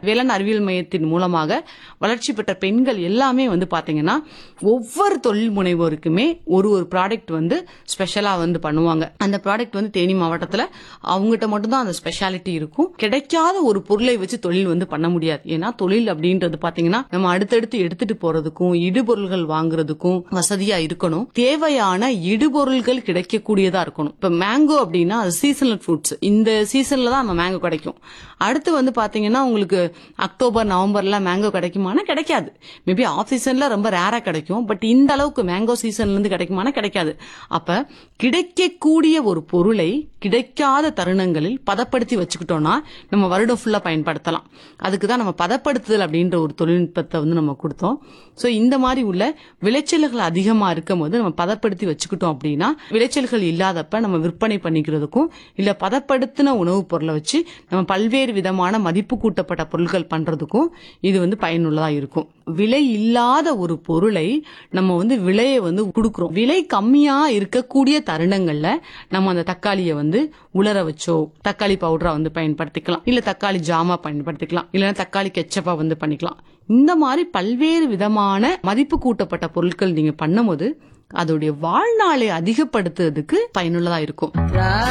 வேளாண் அறிவியல் மையத்தின் மூலமாக வளர்ச்சி பெற்ற பெண்கள் எல்லாமே வந்து பாத்தீங்கன்னா ஒவ்வொரு தொழில் முனைவோருக்குமே ஒரு ஒரு ப்ராடக்ட் வந்து ஸ்பெஷலா வந்து பண்ணுவாங்க அந்த ப்ராடக்ட் வந்து தேனி மாவட்டத்துல அவங்ககிட்ட மட்டும்தான் அந்த ஸ்பெஷாலிட்டி இருக்கும் கிடைக்காத ஒரு பொருளை வச்சு தொழில் வந்து பண்ண முடியாது ஏன்னா தொழில் அப்படின்றது பாத்தீங்கன்னா நம்ம அடுத்தடுத்து எடுத்துட்டு போறதுக்கும் இடுபொருள்கள் வாங்குறதுக்கும் வசதியா இருக்கணும் தேவையான இடுபொருள்கள் கிடைக்கக்கூடியதா இருக்கணும் இப்ப மேங்கோ அப்படின்னா அது சீசனல் ஃப்ரூட்ஸ் இந்த சீசன்ல தான் நம்ம மேங்கோ கிடைக்கும் அடுத்து வந்து பாத்தீங்கன்னா உங்களுக்கு அக்டோபர் நவம்பர்ல மேங்கோ கிடைக்குமானா கிடைக்காது மேபி ஆஃப் சீசன்ல ரொம்ப ரேரா கிடைக்கும் பட் இந்த அளவுக்கு மேங்கோ சீசன்ல இருந்து கிடைக்குமானா கிடைக்காது அப்ப கிடைக்கக்கூடிய ஒரு பொருளை கிடைக்காத தருணங்களில் பதப்படுத்தி வச்சுக்கிட்டோம்னா நம்ம வருடம் ஃபுல்லா பயன்படுத்தலாம் அதுக்கு தான் நம்ம பதப்படுத்துதல் அப்படின்ற ஒரு தொழில்நுட்பத்தை வந்து நம்ம கொடுத்தோம் ஸோ இந்த மாதிரி உள்ள விளைச்சல்கள் அதிகமா இருக்கும் போது நம்ம பதப்படுத்தி வச்சுக்கிட்டோம் அப்படின்னா விளைச்சல்கள் இல்லாதப்ப நம்ம விற்பனை பண்ணிக்கிறதுக்கும் இல்ல பதப்படுத்தின உணவுப் பொருளை வச்சு நம்ம பல்வேறு விதமான மதிப்பு கூட்டப்பட்ட பொருட்கள் பண்றதுக்கும் இது வந்து பயனுள்ளதா இருக்கும் விலை இல்லாத ஒரு பொருளை நம்ம வந்து விலையை வந்து கொடுக்குறோம் விலை கம்மியா இருக்கக்கூடிய தருணங்கள்ல நம்ம அந்த தக்காளியை வந்து உலர வச்சோ தக்காளி பவுடரா வந்து பயன்படுத்திக்கலாம் இல்ல தக்காளி ஜாமா பயன்படுத்திக்கலாம் இல்லைன்னா தக்காளி கெச்சப்பா வந்து பண்ணிக்கலாம் இந்த மாதிரி பல்வேறு விதமான மதிப்பு கூட்டப்பட்ட பொருட்கள் நீங்க பண்ணும்போது அதோடைய வாழ்நாளை அதிகப்படுத்துறதுக்கு பயனுள்ளதா இருக்கும்